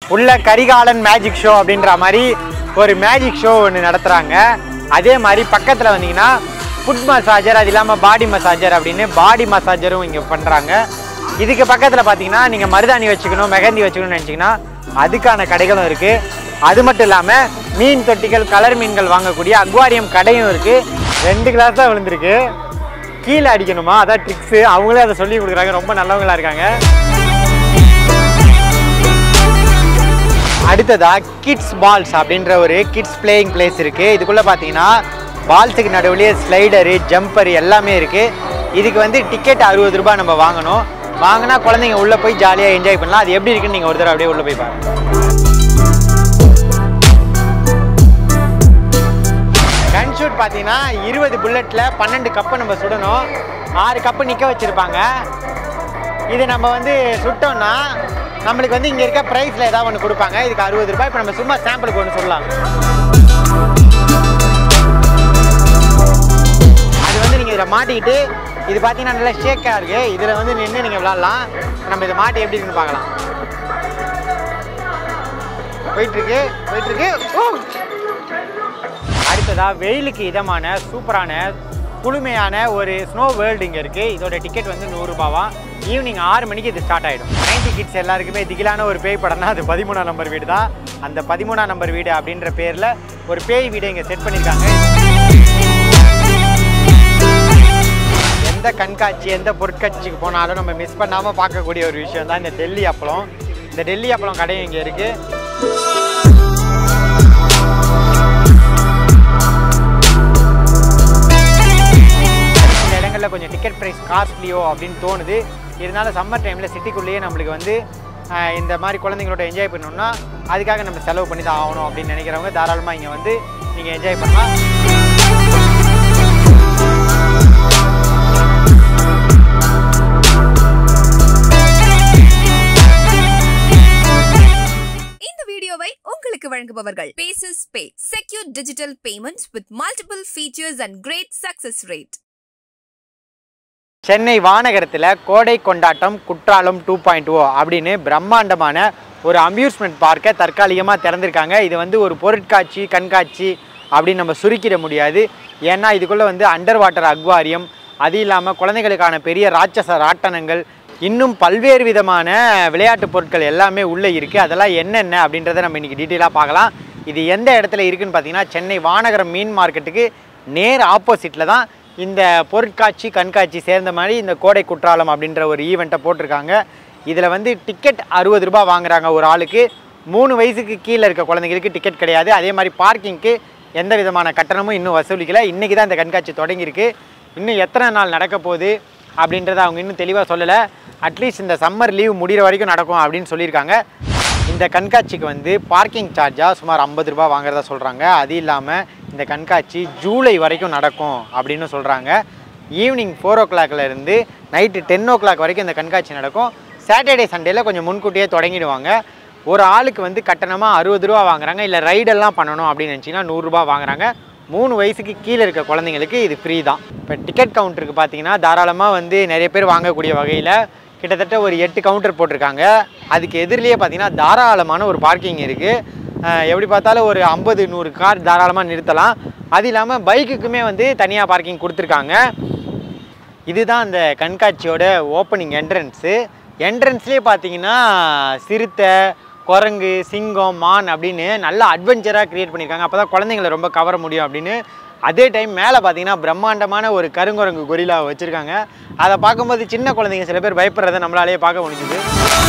உள்ள Karikalan magic show அப்படின்ற மாதிரி ஒரு மேஜிக் ஷோ ஒன்று நடத்துகிறாங்க அதே மாதிரி பக்கத்தில் வந்தீங்கன்னா ஃபுட் மசாஜர் அது இல்லாமல் பாடி மசாஜர் அப்படின்னு பாடி மசாஜரும் இங்கே பண்ணுறாங்க இதுக்கு பக்கத்தில் பார்த்தீங்கன்னா நீங்கள் மருதாணி வச்சுக்கணும் மெகந்தி வச்சுக்கணும்னு நினச்சிங்கன்னா அதுக்கான கடைகளும் இருக்குது அது மட்டும் இல்லாமல் மீன் தொட்டிகள் கலர் மீன்கள் வாங்கக்கூடிய அக்வாரியம் கடையும் இருக்குது ரெண்டு கிளாஸ் தான் விழுந்திருக்கு கீழே அடிக்கணுமா அதான் ட்ரிக்ஸு அவங்களே அதை சொல்லி கொடுக்குறாங்க ரொம்ப நல்லவங்களா இருக்காங்க அடுத்ததா கிட்ஸ் பால்ஸ் அப்படின்ற ஒரு கிட்ஸ் பிளேயிங் பிளேஸ் இருக்குது இதுக்குள்ளே பார்த்தீங்கன்னா பால்ஸுக்கு நடுவுலயே ஸ்லைடரு ஜம்பரு எல்லாமே இருக்குது இதுக்கு வந்து டிக்கெட் அறுபது ரூபாய் நம்ம வாங்கணும் வாங்கினா குழந்தைங்க உள்ளே போய் ஜாலியாக என்ஜாய் பண்ணலாம் அது எப்படி இருக்குன்னு நீங்கள் ஒரு தடவை அப்படியே உள்ளே போய் பாருங்க கன் ஷூட் பார்த்தீங்கன்னா இருபது புல்லட்டில் பன்னெண்டு கப்பை நம்ம சுடணும் ஆறு கப்பு நிற்க வச்சுருப்பாங்க இது நம்ம வந்து சுட்டோம்னா நம்மளுக்கு வந்து இங்கே இருக்க ப்ரைஸில் ஏதாவது ஒன்று கொடுப்பாங்க இதுக்கு அறுபது ரூபாய் இப்போ நம்ம சும்மா சாம்பிளுக்கு ஒன்று சொல்லலாம் அது வந்து நீங்கள் இதில் மாட்டிக்கிட்டு இது பார்த்தீங்கன்னா நல்லா ஷேக்காக இருக்குது இதில் வந்து நின்று நீங்கள் விளாட்லாம் நம்ம இதை மாட்டி எப்படி இருக்குன்னு பார்க்கலாம் போயிட்டுருக்கு போயிட்டுருக்கு ஓ அடுத்ததா வெயிலுக்கு இதமான சூப்பரான குளுமையான ஒரு ஸ்னோ வேர்ல்டு இங்கே இருக்குது இதோட டிக்கெட் வந்து நூறுரூபாவா ஈவினிங் ஆறு மணிக்கு இது ஸ்டார்ட் ஆகிடும் நைன்டி கிட்ஸ் எல்லாருக்குமே திகிலான ஒரு பேய் படம்னா அது பதிமூணாம் நம்பர் வீடு தான் அந்த பதிமூணாம் நம்பர் வீடு அப்படின்ற பேரில் ஒரு பேய் வீடை இங்கே செட் பண்ணியிருக்காங்க எந்த கண்காட்சி எந்த பொருட்காட்சிக்கு போனாலும் நம்ம மிஸ் பண்ணாமல் பார்க்கக்கூடிய ஒரு விஷயம் தான் இந்த டெல்லி அப்பளம் இந்த டெல்லி அப்பளம் கடையும் இங்கே இருக்குது சில இடங்களில் கொஞ்சம் டிக்கெட் ப்ரைஸ் காஸ்ட்லியோ அப்படின்னு தோணுது இருந்தாலும் சம்மர் டைமில் சிட்டிக்குள்ளேயே நம்மளுக்கு வந்து ஆஹ், இந்த மாதிரி குழந்தைங்களோட என்ஜாய் பண்ணணும்னா அதுக்காக நம்ம செலவு பண்ணி தான் ஆகணும் அப்படின்னு நினைக்கிறவங்க தாராளமாக இங்கே வந்து நீங்கள் என்ஜாய் பண்ணலாம் இந்த வீடியோவை உங்களுக்கு வழங்குபவர்கள் Paces Pay secure digital payments with multiple features and great success rate Chennai வானகரத்தில் கோடை கொண்டாட்டம் குற்றாலம் டூ பாயிண்ட் ஓ அப்படின்னு பிரம்மாண்டமான ஒரு அம்யூஸ்மெண்ட் பார்க்கை தற்காலிகமாக திறந்திருக்காங்க இது வந்து ஒரு பொருட்காட்சி கண்காட்சி அப்படின்னு நம்ம சுருக்கிட முடியாது ஏன்னா இதுக்குள்ளே வந்து அண்டர் வாட்டர் அக்வாரியம் அது இல்லாமல் குழந்தைகளுக்கான பெரிய ராட்சச ராட்டனங்கள் இன்னும் பல்வேறு விதமான விளையாட்டு பொருட்கள் எல்லாமே உள்ளே இருக்குது அதெல்லாம் என்னென்ன அப்படின்றத நம்ம இன்றைக்கி டீட்டெயிலாக பார்க்கலாம் இது எந்த இடத்துல இருக்குன்னு பார்த்தீங்கன்னா சென்னை வானகரம் மீன் மார்க்கெட்டுக்கு நேர் ஆப்போசிட்டில் தான் இந்த பொருட்காட்சி கண்காட்சி சேர்ந்த மாதிரி இந்த கோடை குற்றாலம் அப்படின்ற ஒரு ஈவெண்ட்டை போட்டிருக்காங்க இதில் வந்து டிக்கெட் அறுபது ரூபாய் வாங்குறாங்க ஒரு ஆளுக்கு மூணு வயசுக்கு கீழே இருக்க குழந்தைங்களுக்கு டிக்கெட் கிடையாது அதே மாதிரி பார்க்கிங்க்கு எந்த விதமான கட்டணமும் இன்னும் வசூலிக்கல இன்றைக்கி தான் இந்த கண்காட்சி தொடங்கியிருக்கு இன்னும் எத்தனை நாள் நடக்க போகுது அப்படின்றத அவங்க இன்னும் தெளிவாக சொல்லலை அட்லீஸ்ட் இந்த சம்மர் லீவ் முடிகிற வரைக்கும் நடக்கும் அப்படின்னு சொல்லியிருக்காங்க இந்த கண்காட்சிக்கு வந்து பார்க்கிங் சார்ஜாக சுமார் ஐம்பது ரூபாய் வாங்குறதா சொல்கிறாங்க அது இல்லாமல் இந்த கண்காட்சி ஜூலை வரைக்கும் நடக்கும் அப்படின்னு சொல்கிறாங்க ஈவினிங் ஃபோர் ஓ இருந்து நைட்டு டென் ஓ கிளாக் வரைக்கும் இந்த கண்காட்சி நடக்கும் சாட்டர்டே சண்டேல கொஞ்சம் முன்கூட்டியே தொடங்கிடுவாங்க ஒரு ஆளுக்கு வந்து கட்டணமாக அறுபது ரூபா வாங்குறாங்க இல்லை ரைடெல்லாம் பண்ணணும் அப்படின்னு நினச்சிங்கன்னா நூறுரூபா வாங்குறாங்க மூணு வயசுக்கு கீழே இருக்க குழந்தைங்களுக்கு இது ஃப்ரீ தான் இப்போ டிக்கெட் கவுண்டருக்கு பார்த்தீங்கன்னா தாராளமாக வந்து நிறைய பேர் வாங்கக்கூடிய வகையில் கிட்டத்தட்ட ஒரு எட்டு கவுண்டர் போட்டிருக்காங்க அதுக்கு எதிரிலேயே பார்த்தீங்கன்னா தாராளமான ஒரு பார்க்கிங் இருக்குது எப்படி பார்த்தாலும் ஒரு ஐம்பது நூறு கார் தாராளமாக நிறுத்தலாம் அது இல்லாமல் பைக்குக்குமே வந்து தனியாக பார்க்கிங் கொடுத்துருக்காங்க இதுதான் அந்த கண்காட்சியோட ஓப்பனிங் என்ட்ரன்ஸு என்ட்ரன்ஸ்லேயே பார்த்தீங்கன்னா சிறுத்தை குரங்கு சிங்கம் மான் அப்படின்னு நல்ல அட்வென்ச்சராக க்ரியேட் பண்ணியிருக்காங்க அப்போ தான் குழந்தைங்களை ரொம்ப கவர முடியும் அப்படின்னு அதே டைம் மேலே பார்த்தீங்கன்னா பிரம்மாண்டமான ஒரு கருங்குரங்கு கொரிலா வச்சுருக்காங்க அதை பார்க்கும்போது சின்ன குழந்தைங்க சில பேர் பயப்படுறதை நம்மளாலேயே பார்க்க முடிஞ்சுது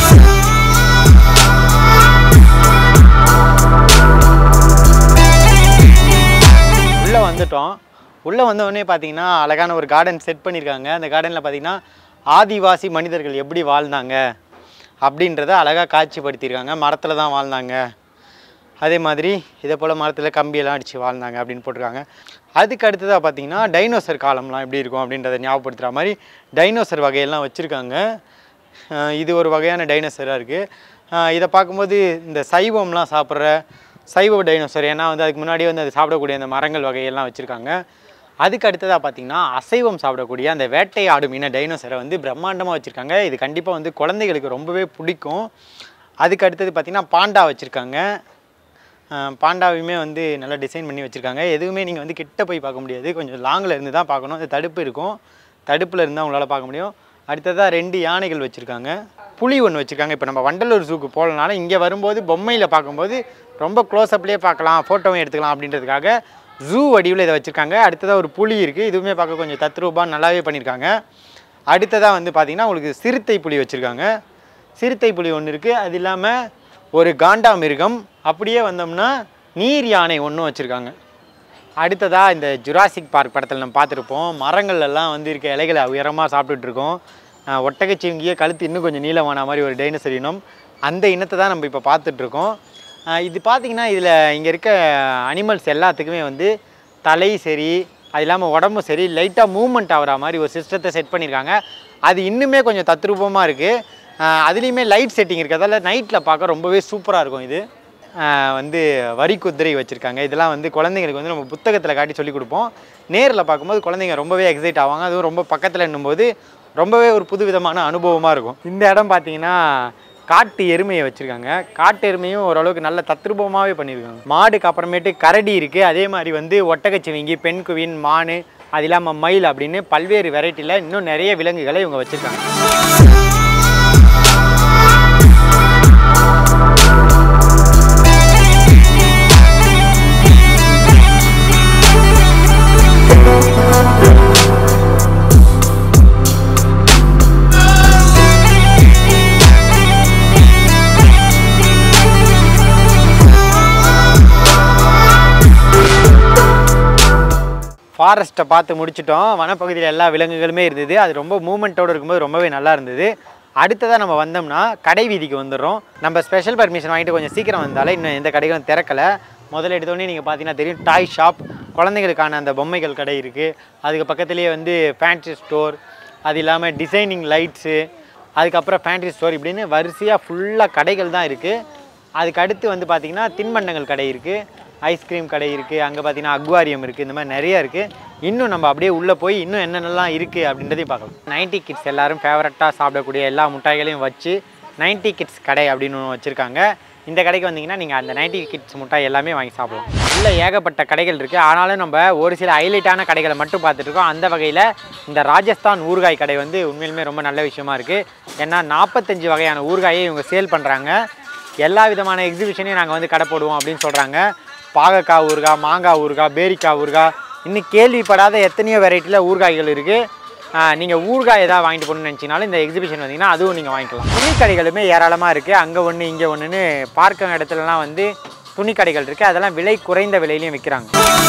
உள்ளே வந்துட்டோம் உள்ளே வந்த உடனே பார்த்தீங்கன்னா அழகான ஒரு கார்டன் செட் பண்ணியிருக்காங்க அந்த கார்டனில் பார்த்தீங்கன்னா ஆதிவாசி மனிதர்கள் எப்படி வாழ்ந்தாங்க அப்படின்றத அழகாக காட்சிப்படுத்தியிருக்காங்க மரத்தில் தான் வாழ்ந்தாங்க அதே மாதிரி இதே போல் மரத்தில் கம்பியெல்லாம் அடித்து வாழ்ந்தாங்க அப்படின்னு போட்டிருக்காங்க அதுக்கு அடுத்ததாக பார்த்தீங்கன்னா டைனோசர் காலம்லாம் எப்படி இருக்கும் அப்படின்றத ஞாபகப்படுத்துகிற மாதிரி டைனோசர் வகையெல்லாம் வச்சுருக்காங்க அஹ் இது ஒரு வகையான டைனோசராக இருக்குது இதை பார்க்கும்போது இந்த சைவம்லாம் சாப்பிட்ற சைவ டைனோசர் ஏன்னா வந்து அதுக்கு முன்னாடி வந்து அது சாப்பிடக்கூடிய அந்த மரங்கள் வகையெல்லாம் வச்சுருக்காங்க அதுக்கு அடுத்ததாக பார்த்தீங்கன்னா அசைவம் சாப்பிடக்கூடிய அந்த வேட்டையாடும் இன டைனோசரை வந்து பிரம்மாண்டமாக வச்சுருக்காங்க இது கண்டிப்பாக வந்து குழந்தைகளுக்கு ரொம்பவே பிடிக்கும் அதுக்கு அடுத்தது பார்த்திங்கன்னா பாண்டா வச்சுருக்காங்க பாண்டாவையுமே வந்து நல்லா டிசைன் பண்ணி வச்சுருக்காங்க எதுவுமே நீங்கள் வந்து கிட்ட போய் பார்க்க முடியாது கொஞ்சம் லாங்கில் இருந்து தான் பார்க்கணும் அது தடுப்பு இருக்கும் தடுப்பில் இருந்தால் உங்களால் பார்க்க முடியும் அடுத்ததாக ரெண்டு யானைகள் வச்சுருக்காங்க புலி ஒன்று வச்சுருக்காங்க இப்போ நம்ம வண்டலூர் ஜூக்கு போகலனால இங்கே வரும்போது பொம்மையில் பார்க்கும்போது ரொம்ப க்ளோஸ்அப்லேயே பார்க்கலாம் ஃபோட்டோவும் எடுத்துக்கலாம் அப்படின்றதுக்காக ஜூ வடிவில் இதை வச்சுருக்காங்க அடுத்ததாக ஒரு புலி இருக்குது இதுவுமே பார்க்க கொஞ்சம் தத்ரூபாக நல்லாவே பண்ணியிருக்காங்க அடுத்ததாக வந்து பார்த்திங்கன்னா உங்களுக்கு சிறுத்தை புலி வச்சுருக்காங்க சிறுத்தை புலி ஒன்று இருக்குது அது இல்லாமல் ஒரு காண்டா மிருகம் அப்படியே வந்தோம்னா நீர் யானை ஒன்றும் வச்சுருக்காங்க அடுத்ததாக இந்த ஜுராசிக் பார்க் படத்தில் நம்ம பார்த்துருப்போம் மரங்கள் எல்லாம் வந்து இருக்க இலைகளை உயரமாக சாப்பிட்டுட்டு இருக்கோம் அஹ் ஒட்டகச்சிவிங்கிய கழுத்து இன்னும் கொஞ்சம் நீளமான மாதிரி ஒரு டைனோசர் இனம் அந்த இனத்தை தான் நம்ம இப்போ பார்த்துட்ருக்கோம் இது பார்த்திங்கன்னா இதில் இங்கே இருக்க அனிமல்ஸ் எல்லாத்துக்குமே வந்து தலை சரி அது இல்லாமல் உடம்பும் சரி லைட்டாக மூவ்மெண்ட் ஆகிற மாதிரி ஒரு சிஸ்டத்தை செட் பண்ணியிருக்காங்க அது இன்னுமே கொஞ்சம் தத்ரூபமாக இருக்குது அதுலேயுமே லைட் செட்டிங் இருக்குது அதால் நைட்டில் பார்க்க ரொம்பவே சூப்பராக இருக்கும் இது ஆஹ் வந்து வரி குதிரை வச்சுருக்காங்க இதெல்லாம் வந்து குழந்தைங்களுக்கு வந்து நம்ம புத்தகத்தில் காட்டி சொல்லி கொடுப்போம் நேரில் பார்க்கும்போது குழந்தைங்க ரொம்பவே எக்ஸைட் ஆவாங்க அதுவும் ரொம்ப பக்கத்தில் என்னும்போது ரொம்பவே ஒரு புது விதமான அனுபவமாக இருக்கும் இந்த இடம் பார்த்தீங்கன்னா காட்டு எருமையை வச்சுருக்காங்க காட்டு எருமையும் ஓரளவுக்கு நல்ல தத்ரூபமாகவே பண்ணியிருக்காங்க மாடுக்கு அப்புறமேட்டு கரடி இருக்குது அதே மாதிரி வந்து ஒட்டகச்சிவிங்கி பெண் குவின் மானு அது இல்லாமல் மயில் அப்படின்னு பல்வேறு வெரைட்டியில் இன்னும் நிறைய விலங்குகளை இவங்க வச்சுருக்காங்க ஃபாரஸ்ட்டை பார்த்து முடிச்சிட்டோம் வனப்பகுதியில் எல்லா விலங்குகளுமே இருந்தது அது ரொம்ப மூமெண்ட்டோடு இருக்கும்போது ரொம்பவே நல்லா இருந்தது அடுத்ததாக நம்ம வந்தோம்னா கடை வீதிக்கு வந்துடுறோம் நம்ம ஸ்பெஷல் பர்மிஷன் வாங்கிட்டு கொஞ்சம் சீக்கிரம் வந்தாலே இன்னும் எந்த கடைகளும் திறக்கலை முதல்ல எடுத்தோடனே நீங்கள் பார்த்தீங்கன்னா தெரியும் டாய் ஷாப் குழந்தைங்களுக்கான அந்த பொம்மைகள் கடை இருக்குது அதுக்கு பக்கத்துலேயே வந்து ஃபேன்சி ஸ்டோர் அது இல்லாமல் டிசைனிங் லைட்ஸு அதுக்கப்புறம் ஃபேன்சி ஸ்டோர் இப்படின்னு வரிசையாக ஃபுல்லாக கடைகள் தான் இருக்குது அதுக்கு அடுத்து வந்து பார்த்திங்கன்னா தின்பண்டங்கள் கடை இருக்குது ஐஸ்கிரீம் கடை இருக்குது அங்கே பார்த்தீங்கன்னா அக்வாரியம் இருக்குது இந்த மாதிரி நிறைய இருக்குது இன்னும் நம்ம அப்படியே உள்ளே போய் இன்னும் என்னென்னலாம் இருக்குது அப்படின்றதையும் பார்க்கலாம் நைன்டி கிட்ஸ் எல்லாரும் ஃபேவரட்டாக சாப்பிடக்கூடிய எல்லா மிட்டாய்களையும் வச்சு நைன்டி கிட்ஸ் கடை அப்படின்னு ஒன்று வச்சுருக்காங்க இந்த கடைக்கு வந்தீங்கன்னா நீங்கள் அந்த நைன்டி கிட்ஸ் மிட்டாய் எல்லாமே வாங்கி சாப்பிடலாம் இல்லை ஏகப்பட்ட கடைகள் இருக்குது ஆனாலும் நம்ம ஒரு சில ஹைலைட்டான கடைகளை மட்டும் பார்த்துட்டு இருக்கோம் அந்த வகையில் இந்த ராஜஸ்தான் ஊறுகாய் கடை வந்து உண்மையிலுமே ரொம்ப நல்ல விஷயமா இருக்குது ஏன்னா நாற்பத்தஞ்சு வகையான ஊறுகாயை இவங்க சேல் பண்ணுறாங்க எல்லா விதமான எக்ஸிபிஷனையும் நாங்கள் வந்து கடை போடுவோம் அப்படின்னு சொல்கிறாங்க பாகக்காய் ஊறுகாய் மாங்காய் ஊறுகாய் பேரிக்காய் ஊறுகாய் இன்னும் கேள்விப்படாத எத்தனையோ வெரைட்டியில் ஊறுகாய்கள் இருக்குது நீங்கள் ஊறுகாய் ஏதாவது வாங்கிட்டு போகணும்னு நினச்சினாலும் இந்த எக்ஸிபிஷன் வந்தீங்கன்னா அதுவும் நீங்கள் வாங்கிக்கலாம் துணி கடைகளுமே ஏராளமாக இருக்குது அங்கே ஒன்று இங்கே ஒன்றுன்னு பார்க்க இடத்துலலாம் வந்து துணி கடைகள் இருக்குது அதெல்லாம் விலை குறைந்த விலையிலையும் விற்கிறாங்க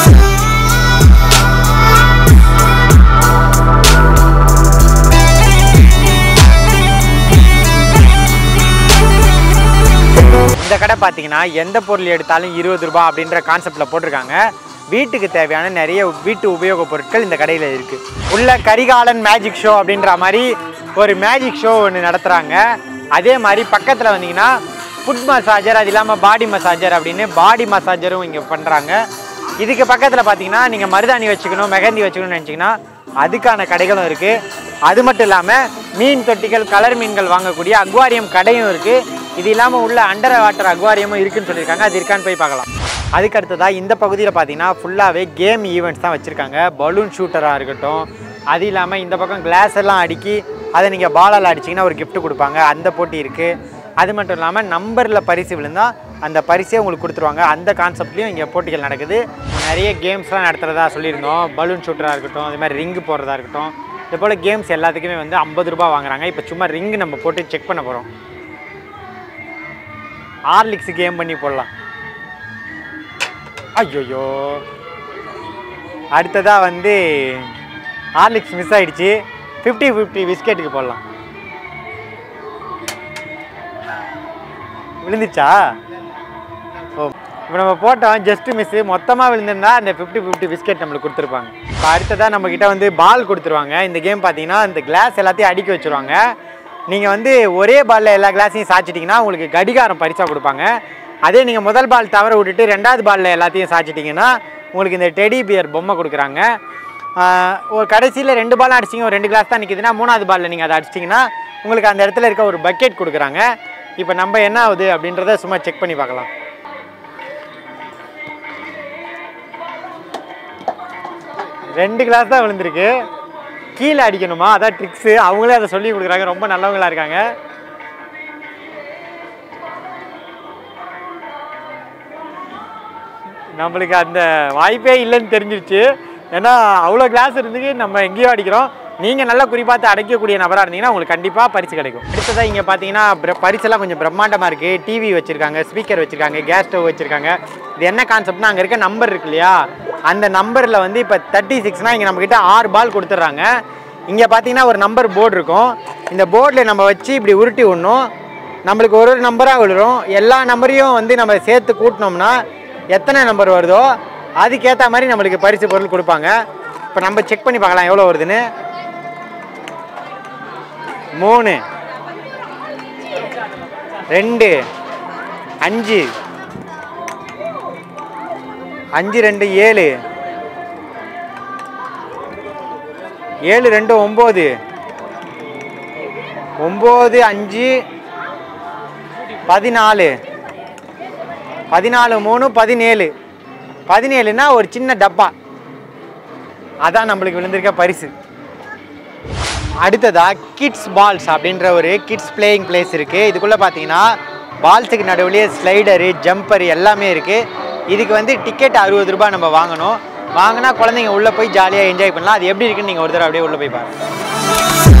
இந்த கடை பார்த்தீங்கன்னா எந்த பொருள் எடுத்தாலும் இருபது ரூபாய் அப்படின்ற கான்செப்டில் போட்டிருக்காங்க வீட்டுக்கு தேவையான நிறைய வீட்டு உபயோகப் பொருட்கள் இந்த கடையில் இருக்குது உள்ள கரிகாலன் மேஜிக் ஷோ அப்படின்ற மாதிரி ஒரு மேஜிக் ஷோ ஒன்று நடத்துகிறாங்க அதே மாதிரி பக்கத்தில் வந்தீங்கன்னா ஃபுட் மசாஜர் அது இல்லாமல் பாடி மசாஜர் அப்படின்னு பாடி மசாஜரும் இங்கே பண்ணுறாங்க இதுக்கு பக்கத்தில் பார்த்தீங்கன்னா நீங்கள் மருதாணி வச்சுக்கணும் மெகந்தி வச்சுக்கணும்னு நினச்சிங்கன்னா அதுக்கான கடைகளும் இருக்குது அது மட்டும் இல்லாமல் மீன் தொட்டிகள் கலர் மீன்கள் வாங்கக்கூடிய அக்வாரியம் கடையும் இருக்குது இது இல்லாமல் உள்ள அண்டர் வாட்டர் அக்வாரியமும் இருக்குன்னு சொல்லியிருக்காங்க அது இருக்கான்னு போய் பார்க்கலாம் அதுக்கு அடுத்ததாக இந்த பகுதியில் பார்த்தீங்கன்னா ஃபுல்லாகவே கேம் ஈவெண்ட்ஸ் தான் வச்சுருக்காங்க பலூன் ஷூட்டராக இருக்கட்டும் அது இல்லாமல் இந்த பக்கம் கிளாஸ் எல்லாம் அடுக்கி அதை நீங்கள் பாலால் அடிச்சிங்கன்னா ஒரு gift கொடுப்பாங்க அந்த போட்டி இருக்குது அது மட்டும் இல்லாமல் நம்பரில் பரிசு விழுந்தால் அந்த பரிசே உங்களுக்கு கொடுத்துருவாங்க அந்த கான்செப்ட்லேயும் இங்கே போட்டிகள் நடக்குது நிறைய கேம்ஸ்லாம் நடத்துகிறதா சொல்லியிருந்தோம் பலூன் ஷூட்டராக இருக்கட்டும் அது மாதிரி ரிங்கு போடுறதா இருக்கட்டும் இது போல் கேம்ஸ் எல்லாத்துக்குமே வந்து ஐம்பது ரூபாய் வாங்குறாங்க இப்போ சும்மா ரிங்கு நம்ம போட்டு செக் பண்ண போகிறோம் ஹார்லிக்ஸ் கேம் பண்ணி போடலாம் ஐயோயோ அடுத்ததாக வந்து ஹார்லிக்ஸ் மிஸ் ஆயிடுச்சு ஃபிஃப்டி ஃபிஃப்டி பிஸ்கெட்டுக்கு போடலாம் விழுந்துச்சா ஓ இப்போ நம்ம போட்டோம் ஜஸ்ட் மிஸ்ஸு மொத்தமாக விழுந்திருந்தா அந்த ஃபிஃப்டி ஃபிஃப்டி பிஸ்கெட் நம்மளுக்கு கொடுத்துருப்பாங்க இப்போ அடுத்ததாக நம்மக்கிட்ட வந்து பால் கொடுத்துருவாங்க இந்த கேம் பார்த்தீங்கன்னா இந்த கிளாஸ் எல்லாத்தையும் அடுக்கி வச்சுருவாங்க நீங்கள் வந்து ஒரே பாலில் எல்லா கிளாஸையும் சாய்ச்சிட்டிங்கன்னா உங்களுக்கு கடிகாரம் பரிசாக கொடுப்பாங்க அதே நீங்கள் முதல் பால் தவற விட்டுட்டு ரெண்டாவது பாலில் எல்லாத்தையும் சாய்ச்சிட்டிங்கன்னா உங்களுக்கு இந்த டெடி பியர் பொம்மை கொடுக்குறாங்க ஆஹ் ஒரு கடைசியில் ரெண்டு பாலும் அடிச்சிங்க ஒரு ரெண்டு கிளாஸ் தான் நிற்கிதுன்னா மூணாவது பாலில் நீங்கள் அதை அடிச்சிட்டிங்கன்னா உங்களுக்கு அந்த இடத்துல இருக்க ஒரு பக்கெட் கொடுக்குறாங்க இப்போ நம்ம என்ன ஆகுது அப்படின்றத சும்மா செக் பண்ணி பார்க்கலாம் ரெண்டு கிளாஸ் தான் விழுந்திருக்கு கீழே அடிக்கணுமா அதான் ட்ரிக்ஸு அவங்களே அதை சொல்லி கொடுக்குறாங்க ரொம்ப நல்லவங்களா இருக்காங்க நம்மளுக்கு அந்த வாய்ப்பே இல்லைன்னு தெரிஞ்சிருச்சு ஏன்னா அவ்வளோ கிளாஸ் இருந்துக்கு நம்ம எங்கேயோ அடிக்கிறோம் நீங்கள் நல்லா குறிப்பாத்து அடைக்கக்கூடிய நபராக இருந்தீங்கன்னா உங்களுக்கு கண்டிப்பாக பரிசு கிடைக்கும் அடுத்ததாக இங்கே பார்த்தீங்கன்னா பிர- பரிசெல்லாம் கொஞ்சம் பிரம்மாண்டமாக இருக்குது டிவி வச்சுருக்காங்க ஸ்பீக்கர் வச்சுருக்காங்க கேஸ் ஸ்டவ் வச்சுருக்காங்க இது என்ன கான்செப்ட்னா அங்கே இருக்க நம்பர் இருக்கு இல்லையா அந்த நம்பரில் வந்து இப்போ தேர்ட்டி சிக்ஸ்னால் இங்கே நம்மக்கிட்ட ஆறு பால் கொடுத்துட்றாங்க இங்கே பார்த்தீங்கன்னா ஒரு நம்பர் போர்டு இருக்கும் இந்த போர்டில் நம்ம வச்சு இப்படி உருட்டி விடணும் நம்மளுக்கு ஒரு ஒரு நம்பராக விழுறோம் எல்லா நம்பரையும் வந்து நம்ம சேர்த்து கூட்டினோம்னா எத்தனை நம்பர் வருதோ அதுக்கேற்ற மாதிரி நம்மளுக்கு பரிசு பொருள் கொடுப்பாங்க இப்போ நம்ம செக் பண்ணி பார்க்கலாம் எவ்வளோ வருதுன்னு மூணு ரெண்டு அஞ்சு அஞ்சு ரெண்டு ஏழு ஏழு ரெண்டு ஒம்பது ஒம்பது அஞ்சு பதினாலு பதினாலு மூணு பதினேழு பதினேழுனா ஒரு சின்ன டப்பா அதான் நம்மளுக்கு விழுந்திருக்க பரிசு அடுத்ததா கிட்ஸ் பால்ஸ் அப்படின்ற ஒரு கிட்ஸ் பிளேயிங் பிளேஸ் இருக்குது இதுக்குள்ளே பார்த்தீங்கன்னா பால்ஸுக்கு நடுவுலயே ஸ்லைடரு ஜம்பர் எல்லாமே இருக்குது இதுக்கு வந்து டிக்கெட் அறுபது ரூபாய் நம்ம வாங்கணும் வாங்கினா குழந்தைங்க உள்ளே போய் ஜாலியாக என்ஜாய் பண்ணலாம் அது எப்படி இருக்குன்னு நீங்கள் ஒரு தடவை அப்படியே உள்ளே போய் பாருங்க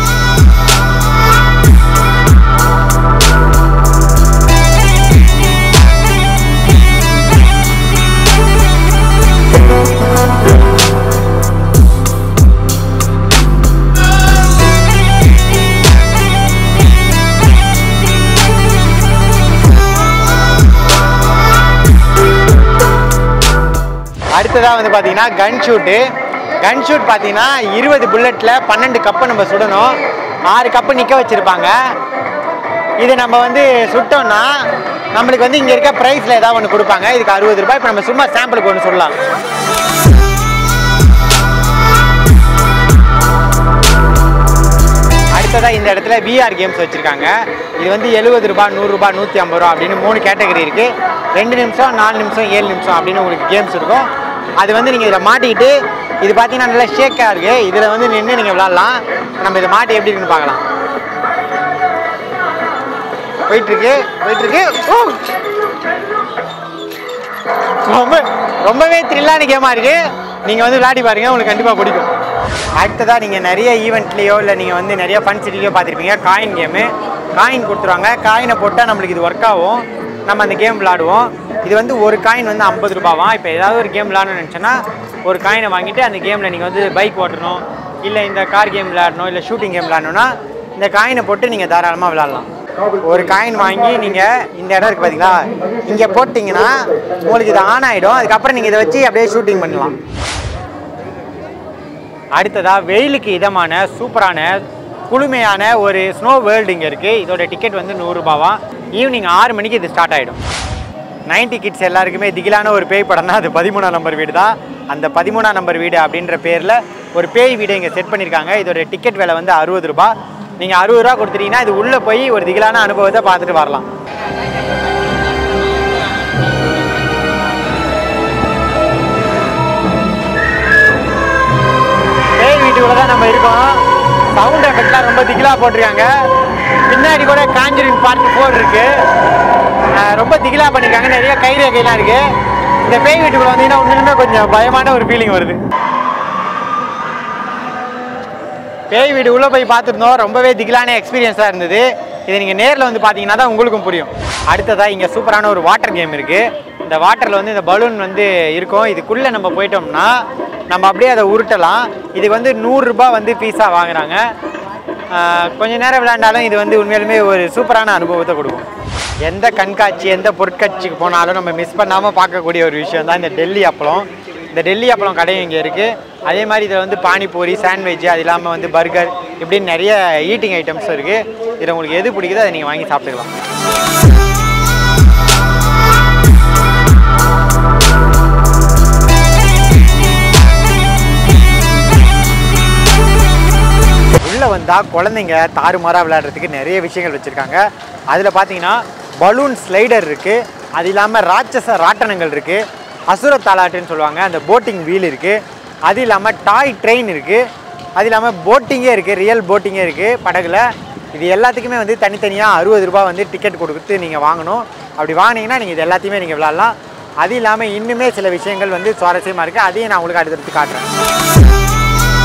அடுத்ததாக வந்து பார்த்தீங்கன்னா கன் ஷூட்டு கன் ஷூட் பார்த்தீங்கன்னா இருபது புல்லட்டில் பன்னெண்டு கப்பை நம்ம சுடணும் ஆறு கப்பு நிற்க வச்சுருப்பாங்க இது நம்ம வந்து சுட்டோம்னா நம்மளுக்கு வந்து இங்கே இருக்க ப்ரைஸில் ஏதாவது ஒன்று கொடுப்பாங்க இதுக்கு அறுபது ரூபாய் இப்போ நம்ம சும்மா சாம்பிளுக்கு ஒன்று சொல்லலாம் அடுத்ததாக இந்த இடத்துல விஆர் கேம்ஸ் வச்சுருக்காங்க இது வந்து எழுபது ரூபாய் நூறுரூபா நூற்றி ஐம்பது ரூபா அப்படின்னு மூணு கேட்டகரி இருக்குது ரெண்டு நிமிஷம் நாலு நிமிஷம் ஏழு நிமிஷம் அப்படின்னு உங்களுக்கு கேம்ஸ் இருக்கும் அது வந்து நீங்கள் இதில் மாட்டிக்கிட்டு இது பார்த்தீங்கன்னா நல்லா ஷேக்காக இருக்குது இதில் வந்து நின்று நீங்கள் விளாட்லாம் நம்ம இதை மாட்டி எப்படி இருக்குன்னு பார்க்கலாம் போயிட்டுருக்கு போயிட்டுருக்கு ஓ ரொம்ப ரொம்பவே த்ரில்லான கேமாக இருக்குது நீங்கள் வந்து விளையாடி பாருங்க உங்களுக்கு கண்டிப்பாக பிடிக்கும் அடுத்ததாக நீங்கள் நிறைய ஈவெண்ட்லேயோ இல்லை நீங்கள் வந்து நிறைய ஃபன் சிட்டிலையோ பார்த்துருப்பீங்க காயின் கேமு காயின் கொடுத்துருவாங்க காயினை போட்டால் நம்மளுக்கு இது ஒர்க் ஆகும் நம்ம அந்த கேம் விளாடுவோம் இது வந்து ஒரு காயின் வந்து ஐம்பது ரூபாவாம் இப்போ ஏதாவது ஒரு கேம் விளாடணும்னு நினச்சோன்னா ஒரு காயினை வாங்கிட்டு அந்த கேமில் நீங்கள் வந்து பைக் ஓட்டணும் இல்லை இந்த கார் கேம் விளையாடணும் இல்லை ஷூட்டிங் கேம் விளையாடணும்னா இந்த காயினை போட்டு நீங்கள் தாராளமாக விளாட்லாம் ஒரு காயின் வாங்கி நீங்கள் இந்த இடம் இருக்குது பார்த்தீங்களா இங்கே போட்டிங்கன்னா உங்களுக்கு இது ஆன் ஆகிடும் அதுக்கப்புறம் நீங்கள் இதை வச்சு அப்படியே ஷூட்டிங் பண்ணலாம் அடுத்ததாக வெயிலுக்கு இதமான சூப்பரான குளுமையான ஒரு ஸ்னோ வேர்ல்டு இங்கே இருக்குது இதோட டிக்கெட் வந்து நூறுரூபாவா ஈவினிங் ஆறு மணிக்கு இது ஸ்டார்ட் ஆகிடும் 90 கிட்ஸ் எல்லாருக்குமே திகிலான ஒரு பேய் படம்னா அது பதிமூணாம் நம்பர் வீடு தான் அந்த பதிமூணாம் நம்பர் வீடு அப்படின்ற பேரில் ஒரு பேய் வீடு இங்கே செட் பண்ணியிருக்காங்க இதோட டிக்கெட் விலை வந்து அறுபது ரூபாய் நீங்கள் அறுபது ரூபா கொடுத்துட்டீங்கன்னா இது உள்ளே போய் ஒரு திகிலான அனுபவத்தை பார்த்துட்டு வரலாம் பேய் வீட்டுக்குள்ள தான் நம்ம இருக்கோம் சவுண்ட் எஃபெக்ட்லாம் ரொம்ப திகிலா போட்டிருக்காங்க பின்னாடி கூட காஞ்சரின் பார்ட் ஃபோர் இருக்கு அஹ் ரொம்ப திகிலா பண்ணியிருக்காங்க நிறைய கைரேகைலாம் இருக்கு இந்த பேய் வீட்டுக்குள்ள வந்தீங்கன்னா உண்மையிலுமே கொஞ்சம் பயமான ஒரு ஃபீலிங் வருது பேய் வீடு உள்ளே போய் பார்த்துருந்தோம் ரொம்பவே திகிலான எக்ஸ்பீரியன்ஸாக இருந்தது இதை நீங்கள் நேரில் வந்து பார்த்தீங்கன்னா தான் உங்களுக்கும் புரியும் அடுத்ததாக இங்கே சூப்பரான ஒரு வாட்டர் கேம் இருக்குது இந்த வாட்டரில் வந்து இந்த பலூன் வந்து இருக்கும் இதுக்குள்ளே நம்ம போயிட்டோம்னா நம்ம அப்படியே அதை உருட்டலாம் இதுக்கு வந்து நூறுரூபா வந்து ஃபீஸாக வாங்குறாங்க ஆஹ் கொஞ்ச நேரம் விளையாண்டாலும் இது வந்து உண்மையிலுமே ஒரு சூப்பரான அனுபவத்தை கொடுக்கும் எந்த கண்காட்சி எந்த பொருட்காட்சிக்கு போனாலும் நம்ம மிஸ் பண்ணாமல் பார்க்கக்கூடிய ஒரு விஷயம் தான் இந்த டெல்லி அப்பளம் இந்த டெல்லி அப்பளம் கடையும் இங்கே இருக்குது அதே மாதிரி இதில் வந்து பானிபூரி சாண்ட்விச் அது இல்லாமல் வந்து பர்கர் இப்படின்னு நிறைய ஈட்டிங் ஐட்டம்ஸ் இருக்குது இதில் உங்களுக்கு எது பிடிக்குதோ அதை நீங்கள் வாங்கி சாப்பிட்டுக்கலாம் உள்ள வந்து வந்தால் குழந்தைங்க தாறுமாறாக விளையாடுறதுக்கு நிறைய விஷயங்கள் வச்சுருக்காங்க அதில் பார்த்தீங்கன்னா பலூன் ஸ்லைடர் இருக்குது அது இல்லாமல் ராட்சச ராட்டனங்கள் இருக்குது அசுர தாலாட்டுன்னு சொல்லுவாங்க அந்த போட்டிங் வீல் இருக்குது அது இல்லாமல் டாய் ட்ரெயின் இருக்குது அது இல்லாமல் போட்டிங்கே இருக்குது ரியல் போட்டிங்கே இருக்குது படகுல இது எல்லாத்துக்குமே வந்து தனித்தனியாக அறுபது ரூபாய் வந்து டிக்கெட் கொடுத்து நீங்கள் வாங்கணும் அப்படி வாங்கினீங்கன்னா நீங்கள் இது எல்லாத்தையுமே நீங்கள் விளாட்லாம் அது இல்லாமல் இன்னுமே சில விஷயங்கள் வந்து சுவாரஸ்யமாக இருக்குது அதையும் நான் உங்களுக்கு அடுத்தடுத்து காட்டுறேன்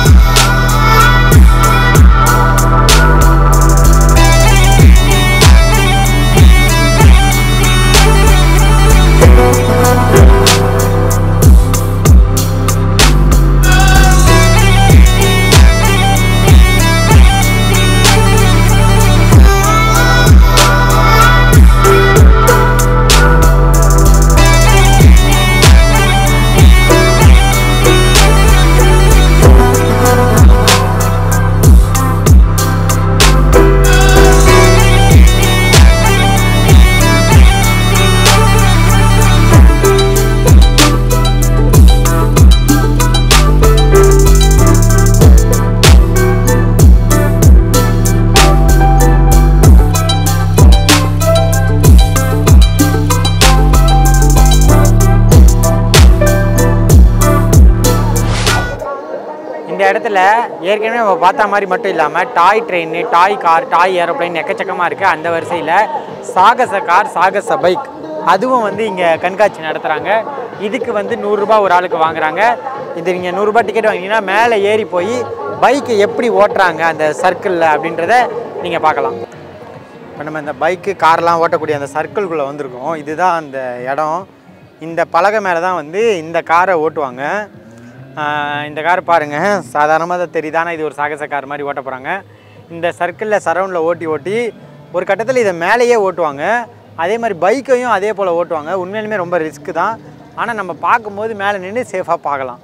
இந்த இடத்துல ஏற்கனவே நம்ம பார்த்த மாதிரி மட்டும் இல்லாமல் toy train toy car toy aeroplane எக்கச்சக்கமாக இருக்குது அந்த வரிசையில் சாகச கார் சாகச பைக் அதுவும் வந்து இங்கே கண்காட்சி நடத்துகிறாங்க இதுக்கு வந்து நூறுரூபா ஒரு ஆளுக்கு வாங்குறாங்க இது நீங்கள் நூறுரூபா டிக்கெட் வாங்கினீங்கன்னா மேலே ஏறி போய் பைக்கை எப்படி ஓட்டுறாங்க அந்த சர்க்கிளில் அப்படின்றத நீங்கள் பார்க்கலாம் இப்போ நம்ம இந்த பைக்கு கார்லாம் ஓட்டக்கூடிய அந்த சர்க்கிள்குள்ளே வந்திருக்கோம் இதுதான் அந்த இடம் இந்த பலகை மேலே தான் வந்து இந்த காரை ஓட்டுவாங்க ஆஹ் இந்த கார் பாருங்கள் சாதாரணமாக தான் தெரியுது ஆனால் இது ஒரு சாகச கார் மாதிரி ஓட்ட போகிறாங்க இந்த சர்க்கிளில் சரௌண்டில் ஓட்டி ஓட்டி ஒரு கட்டத்தில் இதை மேலேயே ஓட்டுவாங்க அதே மாதிரி பைக்கையும் அதே போல் ஓட்டுவாங்க உண்மையிலுமே ரொம்ப ரிஸ்க்கு தான் ஆனால் நம்ம பார்க்கும்போது மேலே நின்று சேஃபாக பார்க்கலாம்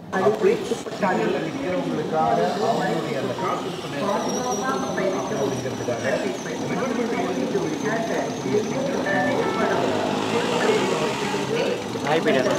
ஹைபீட்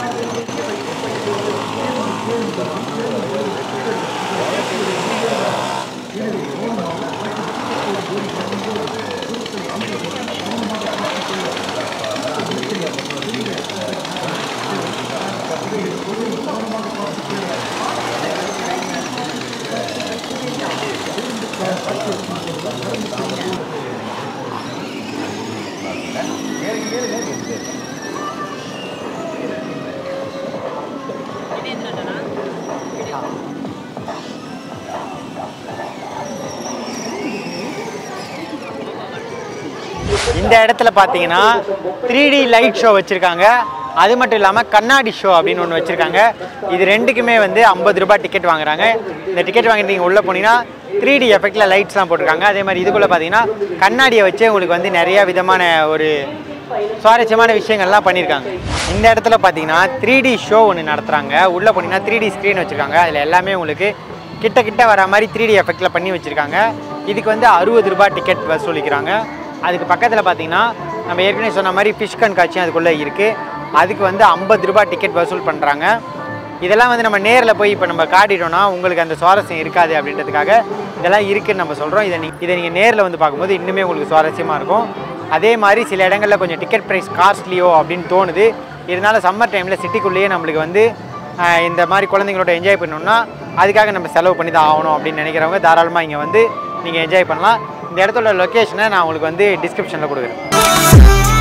இந்த இடத்துல பார்த்தீங்கன்னா த்ரீ டி லைட் ஷோ வச்சுருக்காங்க அது மட்டும் இல்லாமல் கண்ணாடி ஷோ அப்படின்னு ஒன்று வச்சுருக்காங்க இது ரெண்டுக்குமே வந்து ஐம்பது ரூபாய் டிக்கெட் வாங்குறாங்க இந்த டிக்கெட் வாங்கிட்டு நீங்கள் உள்ளே போனீங்கன்னா த்ரீ டி எஃபெக்டில் லைட்ஸ்லாம் போட்டிருக்காங்க அதே மாதிரி இதுக்குள்ளே பார்த்தீங்கன்னா கண்ணாடியை வச்சே உங்களுக்கு வந்து நிறைய விதமான ஒரு சுவாரஸ்யமான விஷயங்கள்லாம் பண்ணியிருக்காங்க இந்த இடத்துல பார்த்தீங்கன்னா த்ரீ டி ஷோ ஒன்று நடத்துகிறாங்க உள்ளே போனீங்கன்னா த்ரீ டி ஸ்க்ரீன் வச்சுருக்காங்க அதில் எல்லாமே உங்களுக்கு கிட்ட கிட்ட வர மாதிரி த்ரீ டி எஃபெக்டில் பண்ணி வச்சுருக்காங்க இதுக்கு வந்து அறுபது ரூபாய் டிக்கெட் வசூலிக்கிறாங்க அதுக்கு பக்கத்தில் பார்த்தீங்கன்னா நம்ம ஏற்கனவே சொன்ன மாதிரி ஃபிஷ் கண்காட்சியும் அதுக்குள்ளே இருக்குது அதுக்கு வந்து ஐம்பது ரூபாய் டிக்கெட் வசூல் பண்ணுறாங்க இதெல்லாம் வந்து நம்ம நேரில் போய் இப்போ நம்ம காட்டிட்டோம்னா உங்களுக்கு அந்த சுவாரஸ்யம் இருக்காது அப்படின்றதுக்காக இதெல்லாம் இருக்குன்னு நம்ம சொல்கிறோம் இதை நீ இதை நீங்கள் நேரில் வந்து பார்க்கும்போது இன்னுமே உங்களுக்கு சுவாரஸ்யமாக இருக்கும் அதே மாதிரி சில இடங்களில் கொஞ்சம் டிக்கெட் ப்ரைஸ் காஸ்ட்லியோ அப்படின்னு தோணுது இருந்தாலும் சம்மர் டைமில் சிட்டிக்குள்ளேயே நம்மளுக்கு வந்து ஆஹ், இந்த மாதிரி குழந்தைங்களோட என்ஜாய் பண்ணணும்னா அதுக்காக நம்ம செலவு பண்ணி தான் ஆகணும் அப்படின்னு நினைக்கிறவங்க தாராளமாக இங்கே வந்து நீங்கள் என்ஜாய் பண்ணலாம் இந்த இடத்தோட லொக்கேஷனை நான் உங்களுக்கு வந்து டிஸ்கிரிப்ஷனில் கொடுக்குறேன்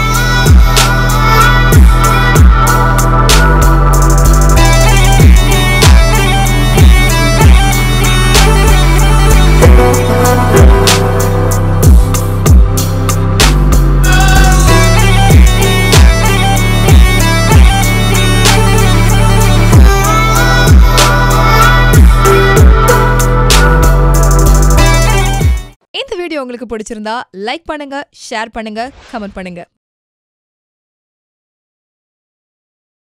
இந்த வீடியோ உங்களுக்கு பிடிச்சிருந்தா லைக் பண்ணுங்க ஷேர் பண்ணுங்க கமெண்ட் பண்ணுங்க